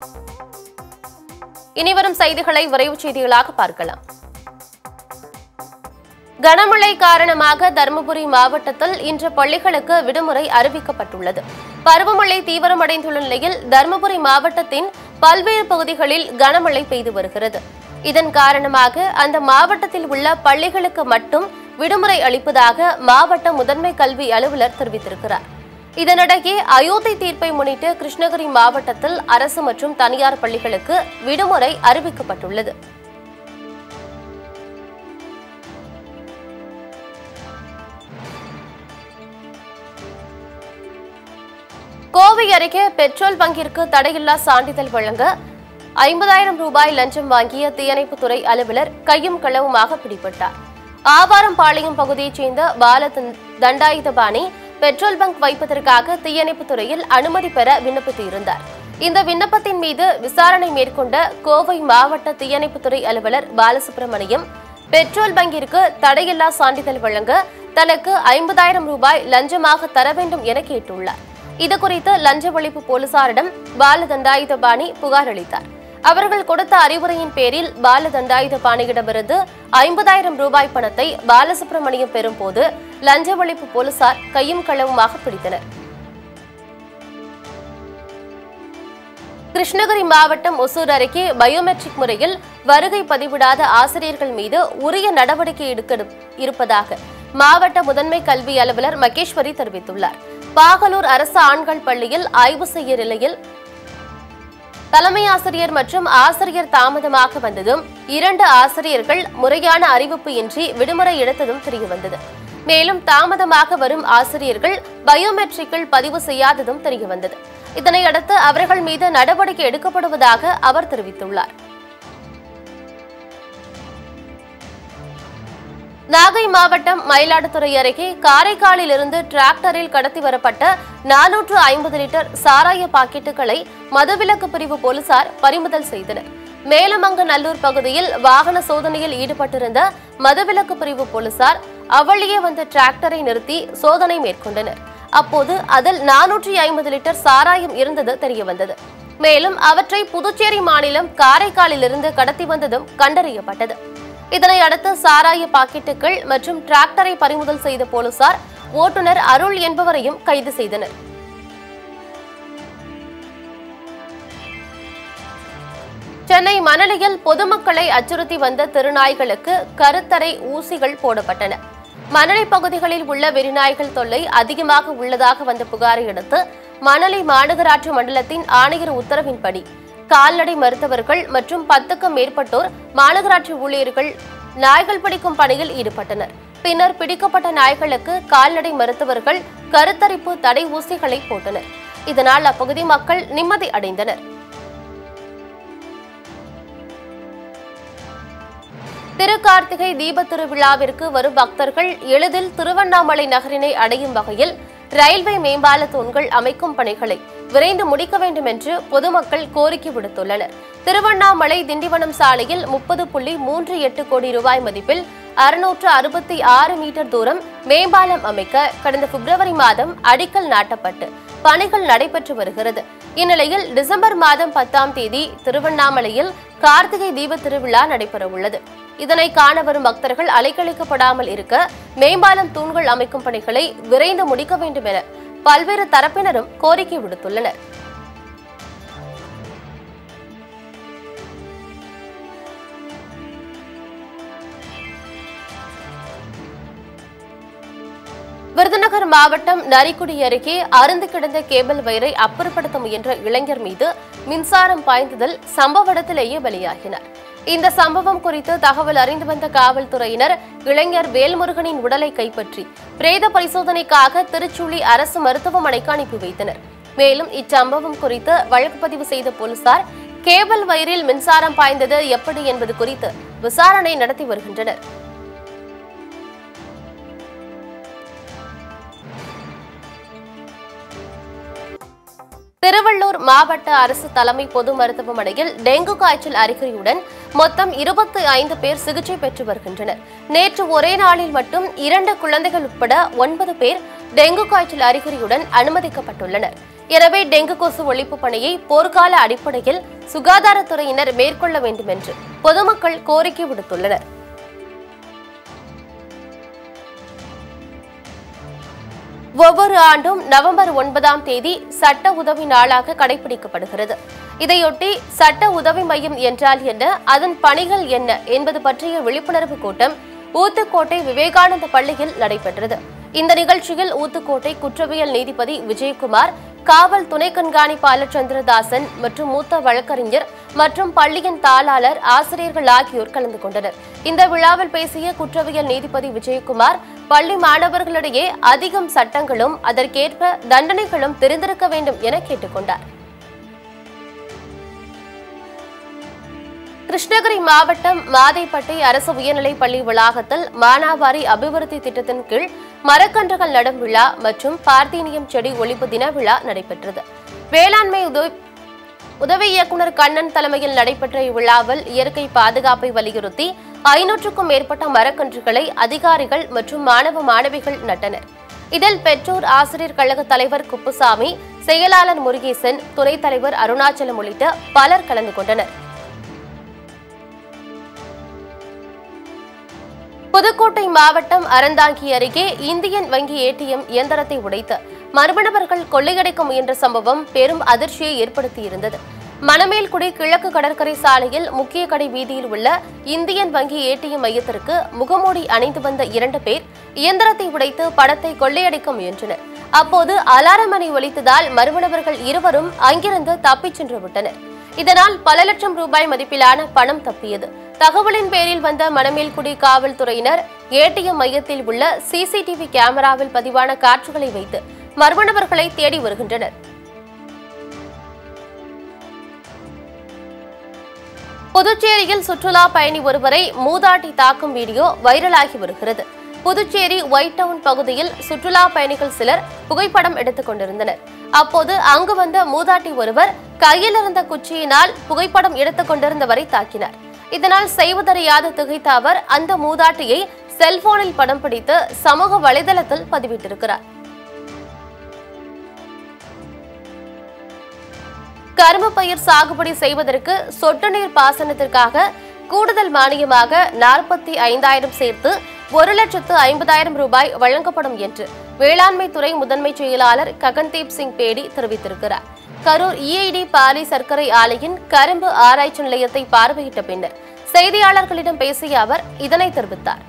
இனிவரும் செய்திகளை விரைவுச் செய்திகளாக பார்க்கலாம் கனமழை காரணமாக தருமபுரி மாவட்டத்தில் இன்று பள்ளிகளுக்கு விடுமுறை அறிவிக்கப்பட்டுள்ளது பருவமழை தீவிரமடைந்துள்ள நிலையில் தருமபுரி மாவட்டத்தின் பல்வேறு பகுதிகளில் கனமழை பெய்து வருகிறது இதன் காரணமாக அந்த மாவட்டத்தில் உள்ள பள்ளிகளுக்கு மட்டும் விடுமுறை அளிப்பதாக மாவட்ட முதன்மை கல்வி அலுவலர் தெரிவித்திருக்கிறார் இதனிடையே அயோத்தி தீர்ப்பை முன்னிட்டு கிருஷ்ணகிரி மாவட்டத்தில் அரசு மற்றும் தனியார் பள்ளிகளுக்கு விடுமுறை அறிவிக்கப்பட்டுள்ளது கோவை அருகே பெட்ரோல் பங்கிற்கு தடையில்லா சான்றிதழ் வழங்க ஐம்பதாயிரம் ரூபாய் லஞ்சம் வாங்கிய தீயணைப்புத்துறை அலுவலர் கையும் களவுமாக பிடிபட்டார் ஆவாரம்பாளையம் பகுதியைச் சேர்ந்த பால தன்- தண்டாயுதபாணி பெட்ரோல் பங்க் வைப்பதற்காக தீயணைப்புத் துறையில் அனுமதி பெற விண்ணப்பித்திருந்தார் இந்த விண்ணப்பத்தின் மீது விசாரணை மேற்கொண்ட கோவை மாவட்ட தீயணைப்புத்துறை அலுவலர் பாலசுப்ரமணியம் பெட்ரோல் பங்கிற்கு தடையில்லா சான்றிதழ் வழங்க தனக்கு ஐம்பதாயிரம் ரூபாய் லஞ்சமாக தர வேண்டும் என கேட்டுள்ளார் இதுகுறித்து லஞ்ச ஒழிப்பு போலீசாரிடம் பாலதண்டாயுதபாணி புகார் அளித்தார் அவர்கள் கொடுத்த அறிவுரையின் பேரில் பாலதண்டாயுதபாணியிடமிருந்து ஐம்பதாயிரம் ரூபாய் பணத்தை பாலசுப்ரமணியம் பெறும்போது லஞ்ச ஒழிப்பு போலீசார் கையும் களவுமாக பிடித்தனர் கிருஷ்ணகிரி மாவட்டம் ஒசூர் அருகே பயோமெட்ரிக் முறையில் வருகை பதிவிடாத ஆசிரியர்கள் மீது உரிய நடவடிக்கை எடுக்க இருப்பதாக மாவட்ட முதன்மை கல்வி அலுவலர் மகேஸ்வரி தெரிவித்துள்ளார் பாகலூர் அரசு ஆண்கள் பள்ளியில் ஆய்வு செய்ய நிலையில் தலைமை ஆசிரியர் மற்றும் ஆசிரியர் தாமதமாக வந்ததும் இரண்டு ஆசிரியர்கள் முறையான அறிவிப்பு இன்றி விடுமுறை எடுத்ததும் தெரியவந்தது மேலும் தாமதமாக வரும் ஆசிரியர்கள் பயோமெட்ரிக்கில் பதிவு செய்யாததும் தெரியவந்தது இதனையடுத்து அவர்கள் மீது நடவடிக்கை எடுக்கப்படுவதாக அவர் தெரிவித்துள்ளார் நாகை மாவட்டம் மயிலாடுதுறை அருகே காரைக்காலில் இருந்து டிராக்டரில் கடத்தி வரப்பட்ட நானூற்று ஐம்பது லிட்டர் சாராய பாக்கெட்டுகளை மதுவிலக்கு பிரிவு போலீசார் பறிமுதல் செய்தனர் மேலமங்கநல்லூர் பகுதியில் வாகன சோதனையில் ஈடுபட்டிருந்த மதுவிலக்கு பிரிவு போலீசார் அவ்வழியே வந்த டிராக்டரை நிறுத்தி சோதனை மேற்கொண்டனர் அப்போது அதில் நானூற்றி ஐம்பது லிட்டர் சாராயம் இருந்தது தெரியவந்தது மேலும் அவற்றை புதுச்சேரி மாநிலம் காரைக்காலிலிருந்து கடத்தி வந்ததும் கண்டறியப்பட்டது இதனை அடுத்து சாராய பாக்கெட்டுகள் மற்றும் டிராக்டரை பறிமுதல் செய்த போலீசார் ஓட்டுநர் அருள் என்பவரையும் கைது செய்தனர் சென்னை மணலியில் பொதுமக்களை அச்சுறுத்தி வந்த திருநாய்களுக்கு கருத்தரை ஊசிகள் போடப்பட்டன மணலி பகுதிகளில் உள்ள வெறிநாய்கள் தொல்லை அதிகமாக உள்ளதாக வந்த புகாரை அடுத்து மணலி மாநகராட்சி மண்டலத்தின் ஆணையர் உத்தரவின்படி கால்நடை மருத்துவர்கள் மற்றும் பத்துக்கும் மேற்பட்டோர் மாநகராட்சி ஊழியர்கள் நாய்கள் பிடிக்கும் பணியில் ஈடுபட்டனர் பின்னர் பிடிக்கப்பட்ட நாய்களுக்கு கால்நடை மருத்துவர்கள் கருத்தரிப்பு தடை ஊசிகளை போட்டனர் இதனால் அப்பகுதி மக்கள் நிம்மதி அடைந்தனர் திருக்கார்த்திகை தீப திருவிழாவிற்கு வரும் பக்தர்கள் எளிதில் திருவண்ணாமலை நகரினை அடையும் வகையில் ரயில்வே மேம்பால தூண்கள் அமைக்கும் பணிகளை விரைந்து முடிக்க வேண்டும் என்று பொதுமக்கள் கோரிக்கை விடுத்துள்ளனர் திருவண்ணாமலை திண்டிவனம் சாலையில் முப்பது புள்ளி மூன்று எட்டு கோடி ரூபாய் மதிப்பில் அறுநூற்று அறுபத்தி ஆறு மீட்டர் தூரம் மேம்பாலம் அமைக்க கடந்த பிப்ரவரி மாதம் அடிக்கல் நாட்டப்பட்டு பணிகள் நடைபெற்று வருகிறது இந்நிலையில் டிசம்பர் மாதம் பத்தாம் தேதி திருவண்ணாமலையில் கார்த்திகை தீப திருவிழா நடைபெறவுள்ளது இதனை காண வரும் பக்தர்கள் அலைக்கழிக்கப்படாமல் இருக்க மேம்பாலம் தூண்கள் அமைக்கும் பணிகளை விரைந்து முடிக்க வேண்டும் என பல்வேறு தரப்பினரும் கோரிக்கை விடுத்துள்ளனர் விருதுநகர் மாவட்டம் நரிக்குடி அருகே அருந்து கிடந்த கேபிள் வயரை அப்புறப்படுத்த முயன்ற இளைஞர் மீது மின்சாரம் பாய்ந்ததில் சம்பவ இடத்திலேயே பலியாகினார் இந்த சம்பவம் குறித்து தகவல் அறிந்து வந்த காவல்துறையினர் இளைஞர் வேல்முருகனின் உடலை கைப்பற்றி பிரேத பரிசோதனைக்காக திருச்சுழி அரசு மருத்துவமனைக்கு அனுப்பி வைத்தனர் மேலும் இச்சம்பவம் குறித்து வழக்கு பதிவு செய்த போலீசார் கேபிள் வயரில் மின்சாரம் பாய்ந்தது எப்படி என்பது குறித்து விசாரணை நடத்தி வருகின்றனர் திருவள்ளூர் மாவட்ட அரசு தலைமை பொது மருத்துவமனையில் டெங்கு காய்ச்சல் அறிகுறியுடன் மொத்தம் இருபத்தி ஐந்து பேர் சிகிச்சை பெற்று வருகின்றனர் நேற்று ஒரே நாளில் மட்டும் இரண்டு குழந்தைகள் உட்பட ஒன்பது பேர் டெங்கு காய்ச்சல் அறிகுறியுடன் அனுமதிக்கப்பட்டுள்ளனர் எனவே டெங்கு கொசு ஒழிப்பு பணியை போர்க்கால அடிப்படையில் சுகாதாரத்துறையினர் மேற்கொள்ள வேண்டும் என்று பொதுமக்கள் கோரிக்கை விடுத்துள்ளனர் ஒவ்வொரு ஆண்டும் நவம்பர் ஒன்பதாம் தேதி சட்ட உதவி நாளாக கடைபிடிக்கப்படுகிறது இதையொட்டி சட்ட உதவி மையம் என்றால் என்ன அதன் பணிகள் என்ன என்பது பற்றிய விழிப்புணர்வு கூட்டம் ஊத்துக்கோட்டை விவேகானந்த பள்ளியில் நடைபெற்றது இந்த நிகழ்ச்சியில் ஊத்துக்கோட்டை குற்றவியல் நீதிபதி விஜயகுமார் காவல் துணை கண்காணிப்பாளர் சந்திரதாசன் மற்றும் மூத்த வழக்கறிஞர் மற்றும் பள்ளியின் தாளாளர் ஆசிரியர்கள் ஆகியோர் கலந்து கொண்டனர் இந்த விழாவில் பேசிய குற்றவியல் நீதிபதி விஜயகுமார் பள்ளி மாணவர்களிடையே அதிகம் சட்டங்களும் அதற்கேற்ப தண்டனைகளும் தெரிந்திருக்க வேண்டும் என கேட்டுக்கொண்டார் கிருஷ்ணகிரி மாவட்டம் மாதைப்பட்டி அரசு உயர்நிலைப் பள்ளி வளாகத்தில் மானாவாரி அபிவிருத்தி திட்டத்தின் கீழ் மரக்கன்றுகள் நடும் விழா மற்றும் பார்த்தீனியம் செடி ஒழிப்பு தின விழா நடைபெற்றது வேளாண்மை உதவி உதவி இயக்குநர் கண்ணன் தலைமையில் நடைபெற்ற இவ்விழாவில் இயற்கை பாதுகாப்பை வலியுறுத்தி ஐநூற்றுக்கும் மேற்பட்ட மரக்கன்றுகளை அதிகாரிகள் மற்றும் மாணவ மாணவிகள் நட்டனர் இதில் பெற்றோர் ஆசிரியர் கழக தலைவர் குப்புசாமி செயலாளர் முருகேசன் துணைத் தலைவர் அருணாச்சலம் உள்ளிட்ட பலர் கலந்து கொண்டனர் புதுக்கோட்டை மாவட்டம் அறந்தாங்கி அருகே இந்தியன் வங்கி ஏடிஎம் இயந்திரத்தை உடைத்து மர்ம நபர்கள் கொள்ளையடிக்க முயன்ற சம்பவம் பெரும் அதிர்ச்சியை ஏற்படுத்தியிருந்தது மணமேல்குடி கிழக்கு கடற்கரை சாலையில் முக்கிய கடை வீதியில் உள்ள இந்தியன் வங்கி ஏடிஎம் மையத்திற்கு முகமூடி அணிந்து வந்த இரண்டு பேர் இயந்திரத்தை உடைத்து பணத்தை கொள்ளையடிக்க முயன்றனர் அப்போது அலாரம் மணி ஒலித்ததால் மர்ம நபர்கள் இருவரும் அங்கிருந்து தப்பிச் சென்று விட்டனர் இதனால் பல லட்சம் ரூபாய் மதிப்பிலான பணம் தப்பியது தகவலின் பேரில் வந்த மணமேல்குடி காவல்துறையினர் ஏடிஎம் மையத்தில் உள்ள சிசிடிவி கேமராவில் பதிவான காட்சிகளை வைத்து மர்ம நபர்களை தேடி வருகின்றனர் புதுச்சேரியில் சுற்றுலா பயணி ஒருவரை மூதாட்டி தாக்கும் வீடியோ வைரலாகி வருகிறது புதுச்சேரி ஒயிட் டவுன் பகுதியில் சுற்றுலா பயணிகள் சிலர் புகைப்படம் எடுத்துக் கொண்டிருந்தனர் அப்போது அங்கு வந்த மூதாட்டி ஒருவர் கையில் இருந்த குச்சியினால் புகைப்படம் எடுத்துக் கொண்டிருந்தவரை தாக்கினார் இதனால் செய்வதறியாது திகைத்த அவர் அந்த மூதாட்டியை செல்போனில் படம் பிடித்து சமூக வலைதளத்தில் பதிவிட்டிருக்கிறார் கரும்பு பயிர் சாகுபடி செய்வதற்கு சொட்டு நீர் பாசனத்திற்காக கூடுதல் மானியமாக நாற்பத்தி ஐந்தாயிரம் சேர்த்து ஒரு லட்சத்து ஐம்பதாயிரம் ரூபாய் வழங்கப்படும் என்று வேளாண்மை துறை முதன்மை செயலாளர் ககன்தீப் சிங் பேடி தெரிவித்திருக்கிறார் கரூர் இஐடி பாலி சர்க்கரை ஆலையின் கரும்பு ஆராய்ச்சி நிலையத்தை பார்வையிட்ட பின்னர் செய்தியாளர்களிடம் பேசிய அவர் இதனை தெரிவித்தார்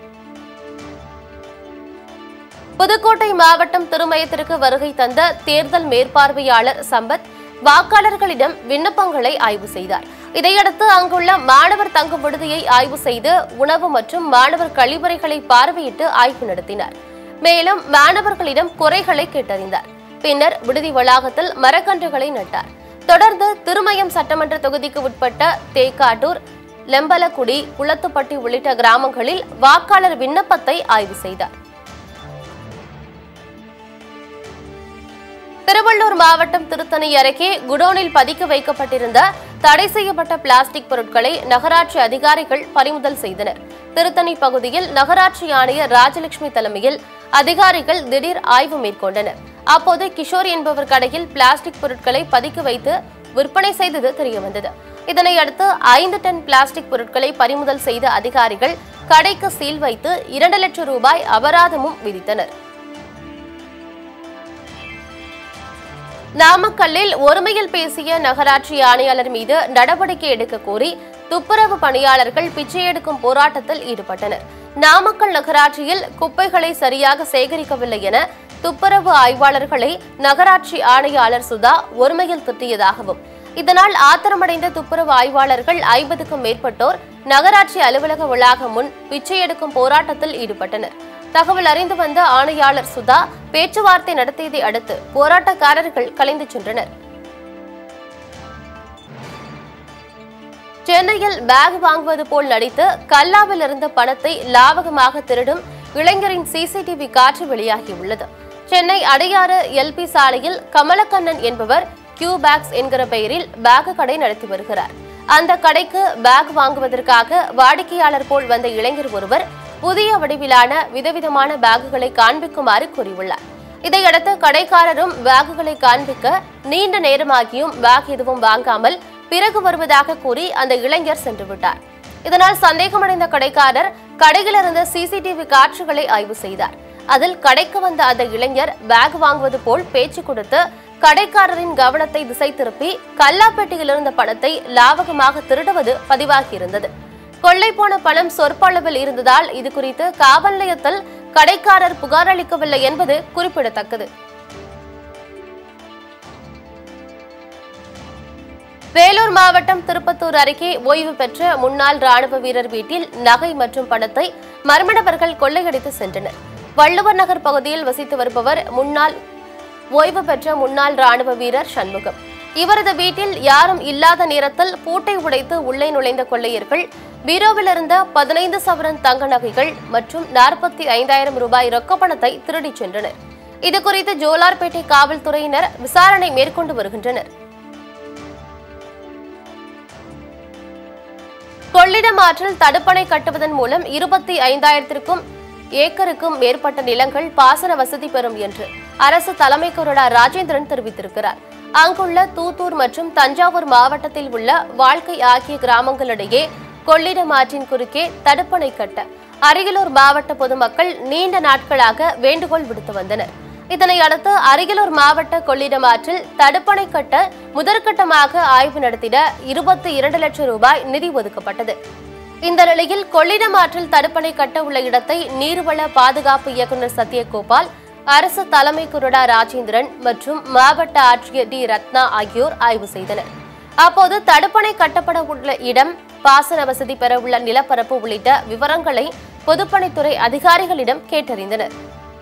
புதுக்கோட்டை மாவட்டம் திருமயத்திற்கு வருகை தந்த தேர்தல் மேற்பார்வையாளர் சம்பத் வாக்காளர்களிடம் விண்ணப்பங்களை ஆய்வு செய்தார் இதையடுத்து அங்குள்ள மாணவர் தங்கும் விடுதியை ஆய்வு செய்து உணவு மற்றும் மாணவர் கழிவறைகளை பார்வையிட்டு ஆய்வு நடத்தினார் மேலும் மாணவர்களிடம் குறைகளை கேட்டறிந்தார் பின்னர் விடுதி வளாகத்தில் மரக்கன்றுகளை நட்டார் தொடர்ந்து திருமயம் சட்டமன்ற தொகுதிக்கு உட்பட்ட தேக்காட்டூர் லெம்பலக்குடி குளத்துப்பட்டி உள்ளிட்ட கிராமங்களில் வாக்காளர் விண்ணப்பத்தை ஆய்வு செய்தார் திருவள்ளூர் மாவட்டம் திருத்தணி அருகே குடோனில் பதுக்கி வைக்கப்பட்டிருந்த தடை செய்யப்பட்ட பிளாஸ்டிக் பொருட்களை நகராட்சி அதிகாரிகள் பறிமுதல் செய்தனர் திருத்தணி பகுதியில் நகராட்சி ஆணையர் ராஜலட்சுமி தலைமையில் அதிகாரிகள் திடீர் ஆய்வு மேற்கொண்டனர் அப்போது கிஷோர் என்பவர் கடையில் பிளாஸ்டிக் பொருட்களை பதுக்கி வைத்து விற்பனை செய்தது தெரியவந்தது இதனையடுத்து ஐந்து டன் பிளாஸ்டிக் பொருட்களை பறிமுதல் செய்த அதிகாரிகள் கடைக்கு சீல் வைத்து இரண்டு லட்சம் ரூபாய் அபராதமும் விதித்தனர் நாமக்கல்லில் ஒருமையில் பேசிய நகராட்சி ஆணையாளர் மீது நடவடிக்கை எடுக்க கோரி துப்புரவு பணியாளர்கள் பிச்சை எடுக்கும் போராட்டத்தில் ஈடுபட்டனர் நாமக்கல் நகராட்சியில் குப்பைகளை சரியாக சேகரிக்கவில்லை என துப்புரவு ஆய்வாளர்களை நகராட்சி ஆணையாளர் சுதா ஒருமையில் திட்டியதாகவும் இதனால் ஆத்திரமடைந்த துப்புரவு ஆய்வாளர்கள் ஐம்பதுக்கும் மேற்பட்டோர் நகராட்சி அலுவலக வளாகம் முன் பிச்சை எடுக்கும் போராட்டத்தில் ஈடுபட்டனர் தகவல் அறிந்து வந்த ஆணையாளர் சுதா பேச்சுவார்த்தை நடத்தியதை அடுத்து போராட்டக்காரர்கள் கலைந்து சென்றனர் சென்னையில் பேக் வாங்குவது போல் நடித்து கல்லாவில் இருந்த பணத்தை லாவகமாக திருடும் இளைஞரின் சிசிடிவி காட்சி வெளியாகியுள்ளது சென்னை அடையாறு எல்பி சாலையில் கமலக்கண்ணன் என்பவர் கியூ பேக்ஸ் என்கிற பெயரில் பேக் கடை நடத்தி வருகிறார் அந்த கடைக்கு பேக் வாங்குவதற்காக வாடிக்கையாளர் போல் வந்த இளைஞர் ஒருவர் புதிய வடிவிலான விதவிதமான பேக்குகளை காண்பிக்குமாறு கூறியுள்ளார் இதையடுத்து கடைக்காரரும் பேக்குகளை காண்பிக்க நீண்ட நேரமாகியும் பேக் எதுவும் வாங்காமல் பிறகு வருவதாக கூறி அந்த இளைஞர் சென்று விட்டார் இதனால் சந்தேகமடைந்த கடைக்காரர் கடையில் இருந்த சிசிடிவி காட்சிகளை ஆய்வு செய்தார் அதில் கடைக்கு வந்த அந்த இளைஞர் பேக் வாங்குவது போல் பேச்சு கொடுத்து கடைக்காரரின் கவனத்தை திசை திருப்பி கல்லாப்பேட்டையில் இருந்த பணத்தை லாவகமாக திருடுவது பதிவாகியிருந்தது கொள்ளை போன பணம் சொற்பளவில் இருந்ததால் இது குறித்து காவல் நிலையத்தில் கடைக்காரர் புகார் அளிக்கவில்லை என்பது குறிப்பிடத்தக்கது வேலூர் மாவட்டம் திருப்பத்தூர் அருகே ஓய்வு பெற்ற முன்னாள் ராணுவ வீரர் வீட்டில் நகை மற்றும் பணத்தை மர்மணவர்கள் கொள்ளையடித்து சென்றனர் வள்ளுவர் நகர் பகுதியில் வசித்து வருபவர் முன்னாள் ஓய்வு பெற்ற முன்னாள் ராணுவ வீரர் சண்முகம் இவரது வீட்டில் யாரும் இல்லாத நேரத்தில் பூட்டை உடைத்து உள்ளே நுழைந்த கொள்ளையர்கள் பீரோவில் இருந்த பதினைந்து சவரன் தங்க நகைகள் மற்றும் நாற்பத்தி ஐந்தாயிரம் ரூபாய் ரொக்க பணத்தை திருடிச் சென்றனர் இதுகுறித்து ஜோலார்பேட்டை காவல்துறையினர் விசாரணை மேற்கொண்டு வருகின்றனர் கொள்ளிடம் ஆற்றில் தடுப்பணை கட்டுவதன் மூலம் இருபத்தி ஐந்தாயிரத்திற்கும் ஏக்கருக்கும் மேற்பட்ட நிலங்கள் பாசன வசதி பெறும் என்று அரசு தலைமை கொறடா ராஜேந்திரன் தெரிவித்திருக்கிறார் அங்குள்ள தூத்தூர் மற்றும் தஞ்சாவூர் மாவட்டத்தில் உள்ள வாழ்க்கை ஆகிய கிராமங்களிடையே கொள்ளிடம் ஆற்றின் குறுக்கே தடுப்பணை கட்ட அரியலூர் மாவட்ட பொதுமக்கள் நீண்ட நாட்களாக வேண்டுகோள் விடுத்து வந்தனர் இதனை அடுத்து அரியலூர் மாவட்ட கொள்ளிடம் ஆற்றில் தடுப்பணை கட்ட முதற்கட்டமாக ஆய்வு நடத்திட இருபத்தி இரண்டு லட்சம் ரூபாய் நிதி ஒதுக்கப்பட்டது இந்த நிலையில் கொள்ளிடம் ஆற்றில் தடுப்பணை கட்ட உள்ள இடத்தை நீர்வள பாதுகாப்பு இயக்குநர் சத்யகோபால் அரசு தலைமை குருடா ராஜேந்திரன் மற்றும் மாவட்ட ஆட்சியர் டி ரத்னா ஆகியோர் ஆய்வு செய்தனர் அப்போது தடுப்பணை கட்டப்பட உள்ள இடம் பாசன வசதி பெற உள்ள நிலப்பரப்பு உள்ளிட்ட விவரங்களை பொதுப்பணித்துறை அதிகாரிகளிடம் கேட்டறிந்தனர்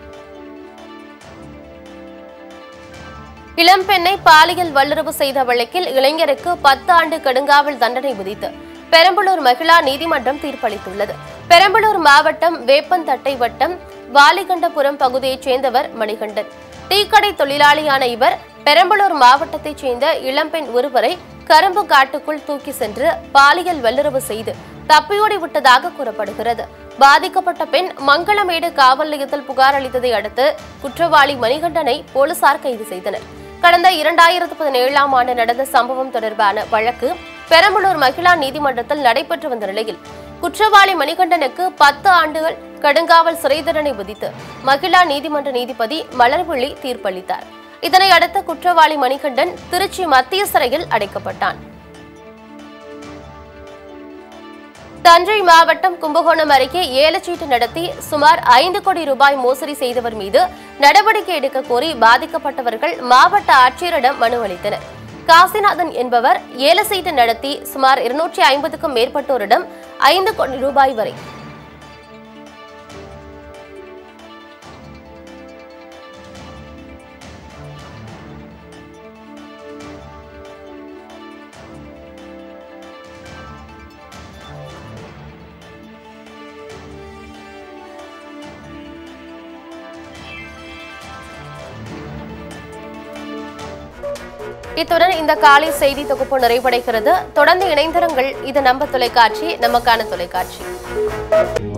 இளம்பெண்ணை பாலியல் வல்லுறவு செய்த வழக்கில் இளைஞருக்கு பத்து ஆண்டு கடுங்காவல் தண்டனை விதித்து பெரம்பலூர் மகிழா நீதிமன்றம் தீர்ப்பளித்துள்ளது பெரம்பலூர் மாவட்டம் வேப்பந்தட்டை வட்டம் வாலிகண்டபுரம் பகுதியைச் சேர்ந்தவர் மணிகண்டன் டீக்கடை தொழிலாளியான இவர் பெரம்பலூர் மாவட்டத்தைச் சேர்ந்த இளம்பெண் ஒருவரை கரும்பு காட்டுக்குள் தூக்கி சென்று பாலியல் வல்லுறவு செய்து தப்பியோடி விட்டதாக கூறப்படுகிறது பாதிக்கப்பட்ட பெண் மங்களமேடு காவல் நிலையத்தில் புகார் அளித்ததை அடுத்து குற்றவாளி மணிகண்டனை போலீசார் கைது செய்தனர் கடந்த இரண்டாயிரத்து பதினேழாம் ஆண்டு நடந்த சம்பவம் தொடர்பான வழக்கு பெரம்பலூர் மகிழா நீதிமன்றத்தில் நடைபெற்று வந்த நிலையில் குற்றவாளி மணிகண்டனுக்கு பத்து ஆண்டுகள் கடுங்காவல் சிறை தண்டனை விதித்து மகிழா நீதிமன்ற நீதிபதி மலர்விழி தீர்ப்பளித்தார் இதனை அடுத்து குற்றவாளி மணிகண்டன் திருச்சி மத்திய சிறையில் அடைக்கப்பட்டான் தஞ்சை மாவட்டம் கும்பகோணம் அருகே ஏலச்சீட்டு நடத்தி சுமார் ஐந்து கோடி ரூபாய் மோசடி செய்தவர் மீது நடவடிக்கை எடுக்க கோரி பாதிக்கப்பட்டவர்கள் மாவட்ட ஆட்சியரிடம் மனு அளித்தனர் காசிநாதன் என்பவர் ஏலச்சீட்டு நடத்தி சுமார் இருநூற்றி ஐம்பதுக்கும் மேற்பட்டோரிடம் ஐந்து கோடி ரூபாய் வரை இத்துடன் இந்த காலை செய்தி தொகுப்பு நிறைவடைகிறது தொடர்ந்து இணைந்திருங்கள் இது நம்ம தொலைக்காட்சி நமக்கான தொலைக்காட்சி